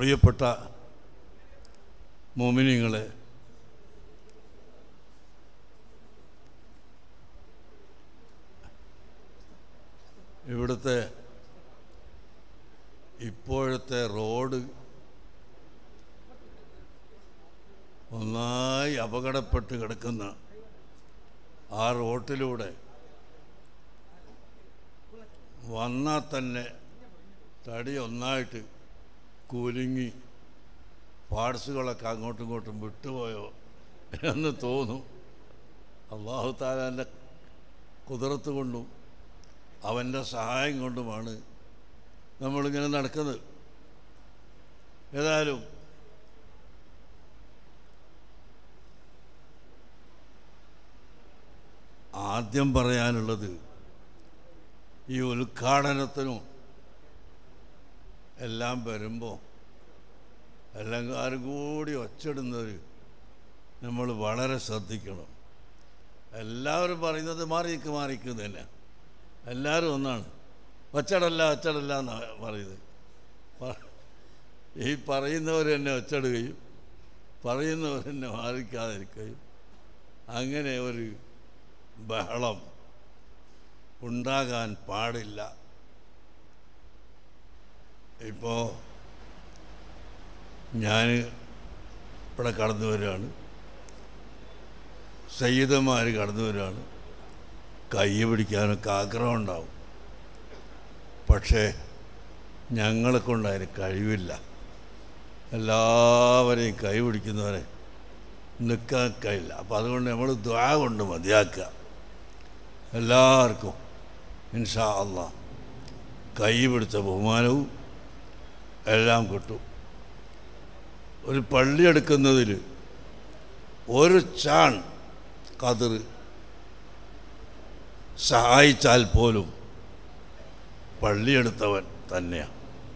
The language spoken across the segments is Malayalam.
പ്രിയപ്പെട്ട മോമിനിങ്ങളെ ഇവിടുത്തെ ഇപ്പോഴത്തെ റോഡ് ഒന്നായി അപകടപ്പെട്ട് കിടക്കുന്ന ആ റോട്ടിലൂടെ വന്നാൽ തന്നെ തടി ഒന്നായിട്ട് കുലുങ്ങി പാർട്സുകളൊക്കെ അങ്ങോട്ടും ഇങ്ങോട്ടും വിട്ടുപോയോ എന്ന് തോന്നും അള്ളാഹു താലാൻ്റെ കുതിരത്ത് കൊണ്ടും അവൻ്റെ സഹായം കൊണ്ടുമാണ് നമ്മളിങ്ങനെ നടക്കുന്നത് ഏതായാലും ആദ്യം പറയാനുള്ളത് ഈ ഉദ്ഘാടനത്തിനും എല്ലാം വരുമ്പോൾ എല്ലാവരും കൂടി ഒച്ചിടുന്നവർ നമ്മൾ വളരെ ശ്രദ്ധിക്കണം എല്ലാവരും പറയുന്നത് മാറിക്ക് മാറിക്ക് തന്നെ എല്ലാവരും ഒന്നാണ് ഒച്ചടല്ല ഒച്ചടല്ല എന്നാണ് പറയുന്നത് പ- ഈ പറയുന്നവർ തന്നെ ഒച്ചടുകയും പറയുന്നവർ തന്നെ മാറിക്കാതിരിക്കുകയും അങ്ങനെ ഒരു ബഹളം ഉണ്ടാകാൻ പാടില്ല ഇപ്പോൾ ഞാൻ ഇവിടെ കടന്നു വരികയാണ് സയ്യിദന്മാർ കടന്നു വരികയാണ് കൈ പിടിക്കാനൊക്കെ ആഗ്രഹം ഉണ്ടാവും പക്ഷേ ഞങ്ങളെ കൊണ്ട് അതിന് കഴിവില്ല എല്ലാവരെയും കൈ പിടിക്കുന്നവരെ നിൽക്കാൻ കഴിയില്ല അപ്പം അതുകൊണ്ട് നമ്മൾ ദ്വാ കൊണ്ട് മതിയാക്കുക എല്ലാവർക്കും ഇൻഷാ അള്ളാ കൈ പിടിച്ച ബഹുമാനവും എല്ലാം കിട്ടും ഒരു പള്ളി എടുക്കുന്നതിൽ ഒരു ചാൺ കതിർ സഹായിച്ചാൽ പോലും പള്ളിയെടുത്തവൻ തന്നെയാണ്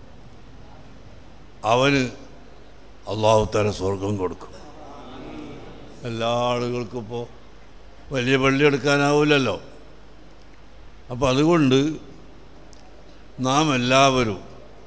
അവന് അള്ളാഹു തല സ്വർഗം കൊടുക്കും എല്ലാ ആളുകൾക്കും ഇപ്പോൾ വലിയ പള്ളി എടുക്കാനാവില്ലല്ലോ അപ്പം അതുകൊണ്ട് നാം എല്ലാവരും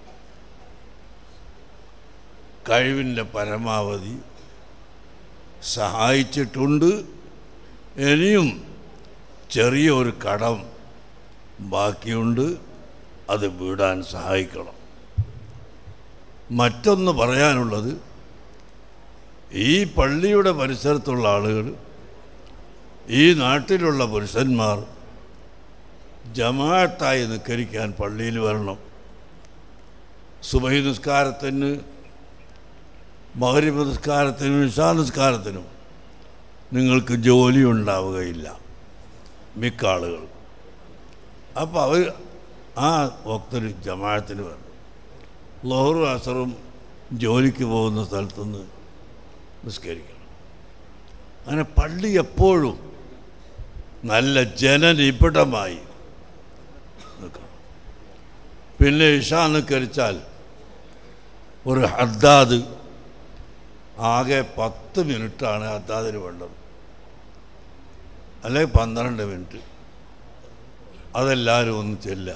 കഴിവിൻ്റെ പരമാവധി സഹായിച്ചിട്ടുണ്ട് ഇനിയും ചെറിയൊരു കടം ബാക്കിയുണ്ട് അത് വീടാൻ സഹായിക്കണം മറ്റൊന്ന് പറയാനുള്ളത് ഈ പള്ളിയുടെ പരിസരത്തുള്ള ആളുകൾ ഈ നാട്ടിലുള്ള പുരുഷന്മാർ ജമാഅത്തായി നിസ്കരിക്കാൻ പള്ളിയിൽ വരണം സുബഹി നിസ്കാരത്തിന് മകരിബ് നിസ്കാരത്തിനും ഇഷാ നിസ്കാരത്തിനും നിങ്ങൾക്ക് ജോലി ഉണ്ടാവുകയില്ല മിക്ക ആളുകൾ അപ്പോൾ അവർ ആ വക്തൊരു ജമാഅത്തിന് വരണം ലോഹറും അസറും ജോലിക്ക് പോകുന്ന സ്ഥലത്തുനിന്ന് നിസ്കരിക്കണം അങ്ങനെ പള്ളി എപ്പോഴും നല്ല ജനനിബിഡമായി നിൽക്കണം പിന്നെ ഇഷാ നിസ്കരിച്ചാൽ ഒരു ഹദ്ദാദ് ആകെ പത്ത് മിനിറ്റാണ് ഹദ്ദാദിന് വേണ്ടത് അല്ലെങ്കിൽ പന്ത്രണ്ട് മിനിറ്റ് അതെല്ലാവരും ഒന്ന് ചെല്ല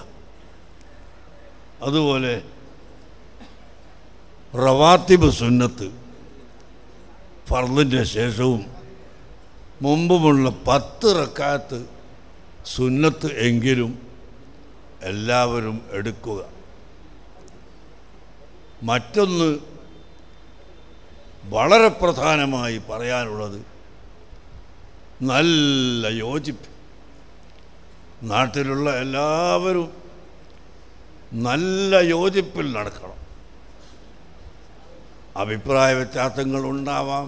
അതുപോലെ റവാത്തിബ് സുന്നത്ത് ഫർദിൻ്റെ ശേഷവും മുമ്പുമുള്ള പത്ത് റക്കാത്ത് സുന്നത്ത് എങ്കിലും എല്ലാവരും എടുക്കുക മറ്റൊന്ന് വളരെ പ്രധാനമായി പറയാനുള്ളത് നല്ല യോജിപ്പ് നാട്ടിലുള്ള എല്ലാവരും നല്ല യോജിപ്പിൽ നടക്കണം അഭിപ്രായ വ്യത്യാസങ്ങൾ ഉണ്ടാവാം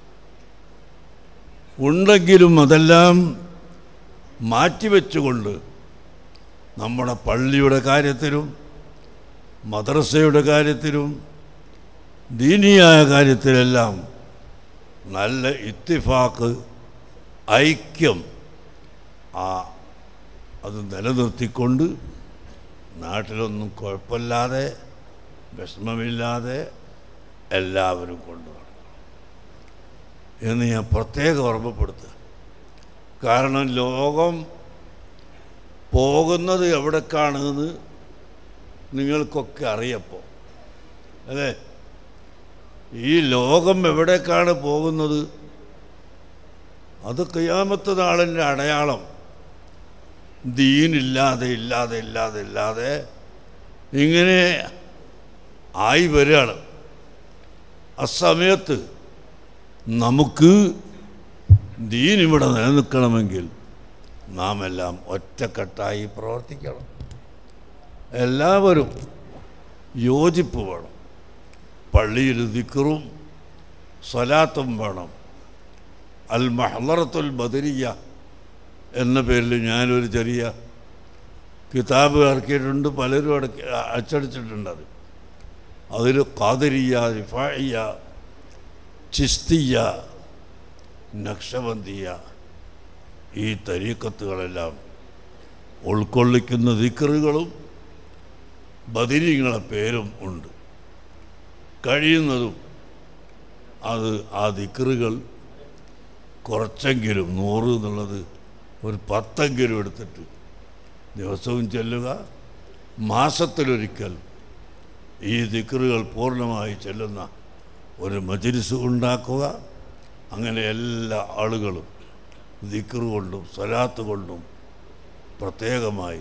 ഉണ്ടെങ്കിലും അതെല്ലാം മാറ്റിവെച്ചുകൊണ്ട് നമ്മുടെ പള്ളിയുടെ കാര്യത്തിലും മദ്രസയുടെ കാര്യത്തിലും ദീനിയായ കാര്യത്തിലെല്ലാം നല്ല ഇത്തിഫാക്ക് ഐക്യം ആ അത് നിലനിർത്തിക്കൊണ്ട് നാട്ടിലൊന്നും കുഴപ്പമില്ലാതെ വിഷമമില്ലാതെ എല്ലാവരും കൊണ്ടു നടക്കണം എന്ന് ഞാൻ പ്രത്യേകം ഓർമ്മപ്പെടുത്തുക കാരണം ലോകം പോകുന്നത് എവിടേക്കാണെന്ന് നിങ്ങൾക്കൊക്കെ അറിയപ്പോൾ അല്ലേ ഈ ലോകം എവിടേക്കാണ് പോകുന്നത് അത് കയ്യാമത്ത് നാളിൻ്റെ അടയാളം ദീനില്ലാതെ ഇല്ലാതെ ഇല്ലാതെ ഇല്ലാതെ ഇങ്ങനെ ആയി വരികയാണ് അസമയത്ത് നമുക്ക് ദീൻ ഇവിടെ നിലനിൽക്കണമെങ്കിൽ നാം എല്ലാം ഒറ്റക്കെട്ടായി പ്രവർത്തിക്കണം എല്ലാവരും യോജിപ്പ് വേണം പള്ളിയിൽ ദിക്കറും സ്വലാത്തും വേണം അൽ മഹ്ലറത്തുൽ ബദരിയ എന്ന പേരിൽ ഞാനൊരു ചെറിയ കിതാബ് ഇറക്കിയിട്ടുണ്ട് പലരും അടക്കി അച്ചടിച്ചിട്ടുണ്ട് അത് അതിൽ ഖാദരിയ റിഫായിയ ചിസ്തിയ നക്ഷബന്ദിയ ഈ തരീക്കത്തുകളെല്ലാം ഉൾക്കൊള്ളിക്കുന്ന ദിക്കറുകളും ബദിരിങ്ങളെ പേരും ഉണ്ട് കഴിയുന്നതും അത് ആ ദിക്കറുകൾ കുറച്ചെങ്കിലും നൂറ് എന്നുള്ളത് ഒരു പത്തെങ്കിലും എടുത്തിട്ട് ദിവസവും ചെല്ലുക മാസത്തിലൊരിക്കൽ ഈ ദിക്കറുകൾ പൂർണ്ണമായി ചെല്ലുന്ന ഒരു മജിരിസ് ഉണ്ടാക്കുക അങ്ങനെ എല്ലാ ആളുകളും ദിക്കറ് കൊണ്ടും സ്വലാത്ത് കൊണ്ടും പ്രത്യേകമായി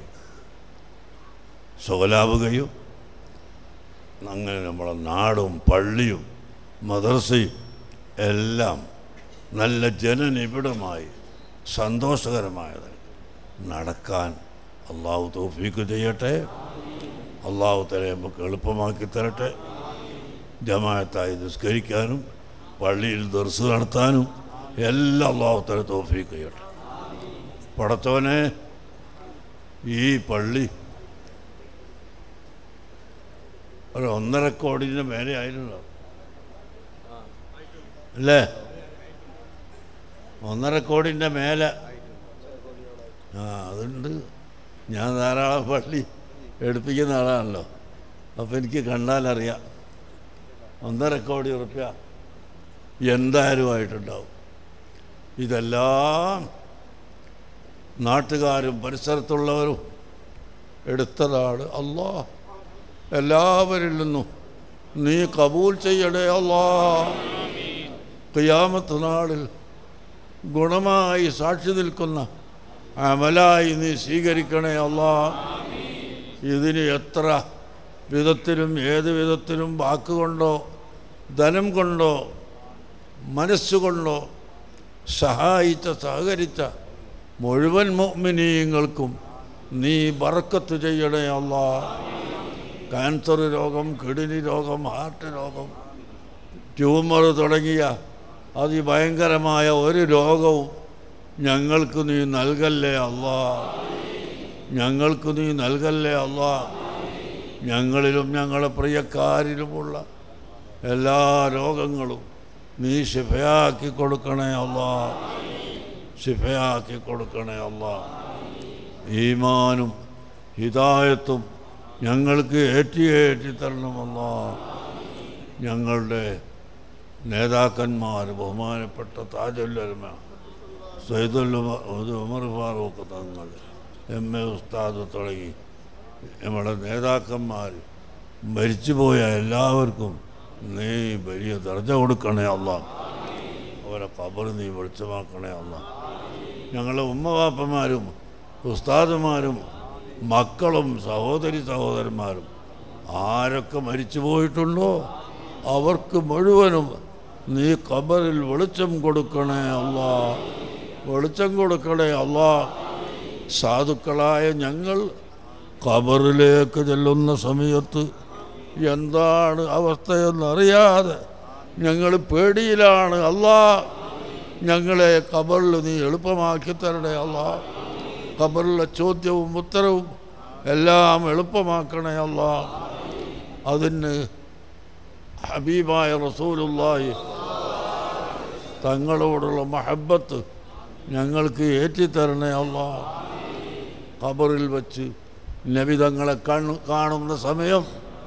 സ്വലാവുകയും അങ്ങനെ നമ്മളെ നാടും പള്ളിയും മദർസയും എല്ലാം നല്ല ജനനിബിഡമായി സന്തോഷകരമായത് നടക്കാൻ അള്ളാഹു തോഫീക്ക് ചെയ്യട്ടെ അള്ളാഹു തല നമുക്ക് എളുപ്പമാക്കി തരട്ടെ ജമാഅത്തായി നിസ്കരിക്കാനും പള്ളിയിൽ ദർസ് നടത്താനും എല്ലാം അള്ളാഹു തല തോഫീക്ക് ചെയ്യട്ടെ പടച്ചവനെ ഈ പള്ളി ഒരു ഒന്നര കോടിൻ്റെ മേലെ ആയിരുന്നോ അല്ലേ ഒന്നര കോടിൻ്റെ മേലെ ആ അതുണ്ട് ഞാൻ ധാരാളം പള്ളി എടുപ്പിക്കുന്ന ആളാണല്ലോ അപ്പോൾ എനിക്ക് കണ്ടാലറിയാം ഒന്നര കോടി ഉറുപ്പ്യ എന്തായാലും ആയിട്ടുണ്ടാവും ഇതെല്ലാം നാട്ടുകാരും പരിസരത്തുള്ളവരും എടുത്തതാണ് അല്ലാ എല്ലാവരിൽ നിന്നും നീ കബൂൽ ചെയ്യണേ അല്ലാ ഖിയാമത്ത് നാളിൽ ഗുണമായി സാക്ഷി നിൽക്കുന്ന അമലായി നീ സ്വീകരിക്കണേ അല്ലാ ഇതിന് എത്ര വിധത്തിലും ഏത് വിധത്തിലും വാക്കുകൊണ്ടോ ധനം കൊണ്ടോ മനസ്സുകൊണ്ടോ സഹായിച്ച സഹകരിച്ച മുഴുവൻ മോമിനീയങ്ങൾക്കും നീ ബറക്കത്ത് ചെയ്യണേ അല്ലാ ക്യാൻസർ രോഗം കിഡ്നി രോഗം ഹാർട്ട് രോഗം ട്യൂമർ തുടങ്ങിയ അതിഭയങ്കരമായ ഒരു രോഗവും ഞങ്ങൾക്ക് നീ നൽകല്ലേ അല്ലാ ഞങ്ങൾക്ക് നീ നൽകല്ലേ അല്ലാ ഞങ്ങളിലും ഞങ്ങളുടെ പ്രിയക്കാരിലുമുള്ള എല്ലാ രോഗങ്ങളും നീ ശിഫയാക്കി കൊടുക്കണേ അല്ലാ ശിഫയാക്കി കൊടുക്കണേ അല്ലാ ഈമാനും ഹിദായത്തും ഞങ്ങൾക്ക് ഏറ്റി ഏറ്റി തരണമല്ലാ ഞങ്ങളുടെ നേതാക്കന്മാർ ബഹുമാനപ്പെട്ട താജുല്ലമ സൈദുൽ ഉമർ ഫാറൂഖ് തങ്ങൾ എം എ ഉസ്താദ് തുടങ്ങി നമ്മുടെ നേതാക്കന്മാർ മരിച്ചുപോയ എല്ലാവർക്കും നീ വലിയ ദർജ കൊടുക്കണേ അല്ല അവരെ കബർ നീ വെളിച്ചമാക്കണേ അല്ല ഞങ്ങളുടെ ഉമ്മവാപ്പന്മാരും ഉസ്താദുമാരും മക്കളും സഹോദരി സഹോദരന്മാരും ആരൊക്കെ മരിച്ചു പോയിട്ടുണ്ടോ അവർക്ക് മുഴുവനും നീ ഖബറിൽ വെളിച്ചം കൊടുക്കണേ അല്ലാ വെളിച്ചം കൊടുക്കണേ അല്ലാ സാധുക്കളായ ഞങ്ങൾ ഖബറിലേക്ക് ചെല്ലുന്ന സമയത്ത് എന്താണ് അവസ്ഥയെന്നറിയാതെ ഞങ്ങൾ പേടിയിലാണ് അല്ലാ ഞങ്ങളെ ഖബറിൽ നീ എളുപ്പമാക്കി തരണേ അല്ലാ ഖബറിലെ ചോദ്യവും ഉത്തരവും എല്ലാം എളുപ്പമാക്കണേ അല്ലാ അതിന് ഹബീബായ റസൂലുള്ളാഹി തങ്ങളോടുള്ള മഹബത്ത് ഞങ്ങൾക്ക് ഏറ്റിത്തരണേ അല്ലാ ഖബറിൽ വച്ച് നബി തങ്ങളെ കാണു കാണുന്ന സമയം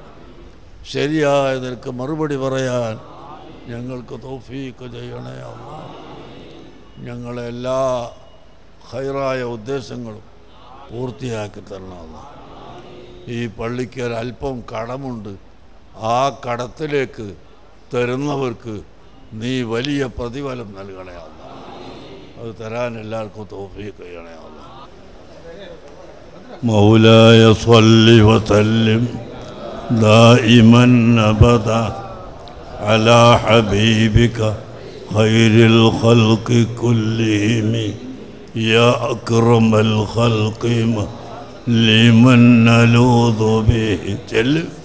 ശരിയായ നിനക്ക് മറുപടി പറയാൻ ഞങ്ങൾക്ക് തൗഫീക്ക് ചെയ്യണേ അല്ലാ ഞങ്ങളെ എല്ലാ ഹൈറായ ഉദ്ദേശങ്ങളും പൂർത്തിയാക്കി തരണം അല്ലാ ഈ പള്ളിക്ക് ഒരല്പം കടമുണ്ട് ആ കടത്തിലേക്ക് തരുന്നവർക്ക് നീ വലിയ പ്രതിഫലം നൽകണേ അല്ല അത് തരാൻ എല്ലാവർക്കും തോഫീക്ക് ചെയ്യണേ അല്ല مولاي صل وسلم دائما ابدا على حبيبك خير الخلق كلهم يا اكرم الخلق لمن نلوذ به جل